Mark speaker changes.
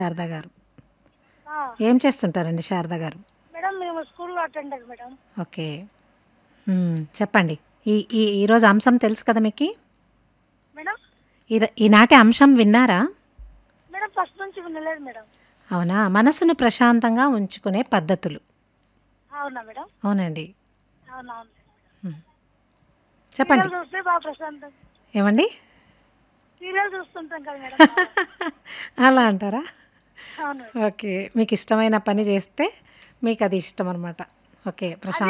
Speaker 1: శారదా గారు
Speaker 2: ఆ,
Speaker 1: ఏం చేస్తుంటారండి శారదా గారు
Speaker 2: మేడం మేము స్కూల్లో అటెండర్ మేడం
Speaker 1: ఓకే మ్మ్, చెప్పండి ఈ ఈ ఈరోజు అంశం తెలుసు కదా మీకు
Speaker 2: మేడం
Speaker 1: ఈ- ఈనాటి అంశం విన్నారా
Speaker 2: మేడం ఫస్ట్ నుంచి వినలేదు మేడం
Speaker 1: అవునా మనసును ప్రశాంతంగా ఉంచుకునే పద్ధతులు
Speaker 2: అవునా మేడం
Speaker 1: అవునండి
Speaker 2: అవునవును
Speaker 1: చెప్పండి
Speaker 2: సీరియల్ చూస్తే బాగా ప్రశాంతం
Speaker 1: ఏమండి
Speaker 2: సీరియల్ చూస్తుంటాం కదా మేడం
Speaker 1: అలా అంటారా
Speaker 2: అవును
Speaker 1: ఓకే మీకు ఇష్టమైన పని చేస్తే మీకు అది ఇష్టం అనమాట ఓకే ప్రశాంత్